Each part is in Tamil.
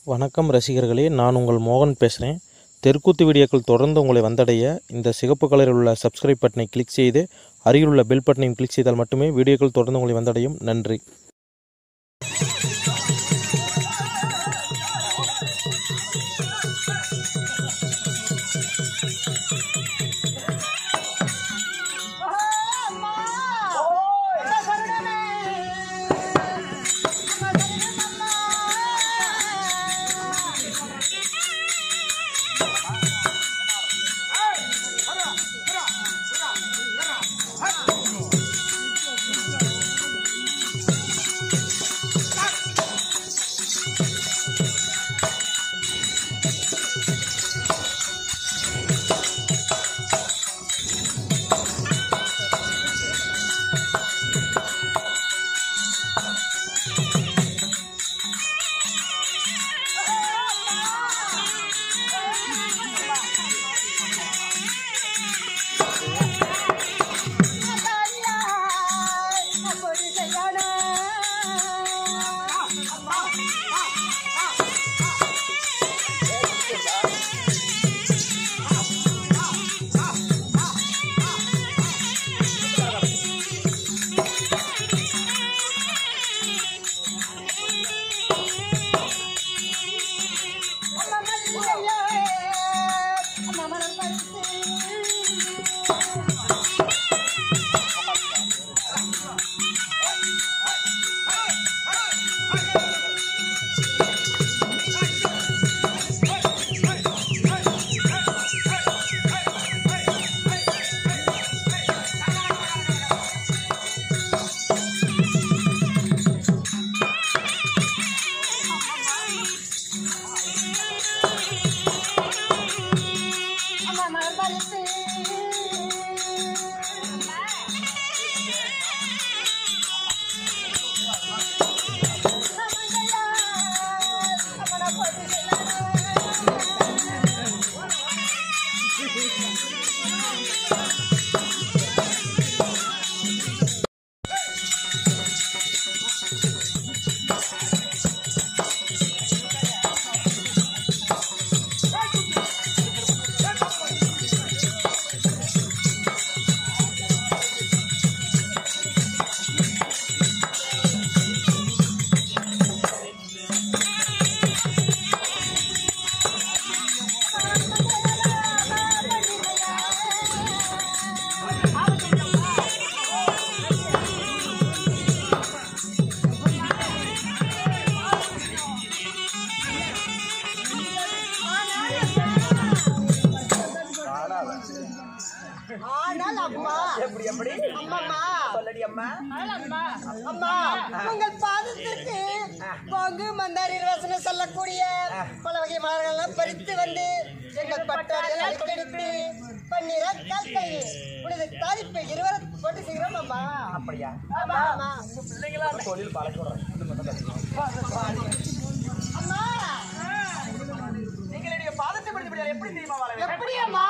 வணக்கம் ரசிகர்களே நான் உங்கள் மோகன் பேசுகிறேன் தெற்குத்து வீடியோக்கள் தொடர்ந்து உங்களை வந்தடைய இந்த சிகப்பு கலரில் உள்ள சப்ஸ்கிரைப் பட்டனை கிளிக் செய்து அருகில் உள்ள பெல் பட்டனையும் கிளிக் செய்தால் மட்டுமே வீடியோக்கள் தொடர்ந்து உங்களை வந்தடையும் நன்றி ஆனால் அம்மா எப்படி எப்படி அம்மம்மா சொல்லடி அம்மா அம்மா உங்கள் பாதத்திற்கு பங்கு மந்தாரி ரசனை சொல்லக்கூடிய பல வகை மலர்களெல்லாம் பறித்து வந்து எங்கள் பட்டாளிகள் அழுக்கெடுத்து பன்னிர கல்கை உனது தாதிப்பை இருவரும் போட்டு செய்கிறோம் அம்மா அப்படியா ஆமா ஆமா பிள்ளைங்களா தொழில் பழக்கிறோம் அம்மா நீங்களுடைய பாதத்தை படுத்தி எப்படி தெரியுமா வாழ வேண்டும்? எப்படி அம்மா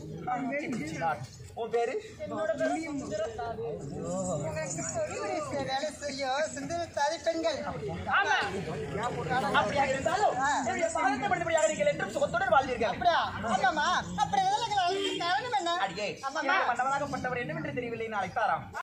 உன் பேரு வேலை செய்யும் சுந்தர தாதி பெண்கள் அப்படியாக இருந்தாலும் என்னுடைய பாதத்தை படிப்படியாக நீங்கள் என்றும் சுகத்துடன் வாழ்ந்தீர்கள் அப்படியா ஆமாமா அப்படி எதற்கு அழைக்க காரணம் என்ன அடியே ஆமாமா மன்னவனாகப்பட்டவர் என்னவென்று தெரியவில்லை நாளை தாராம்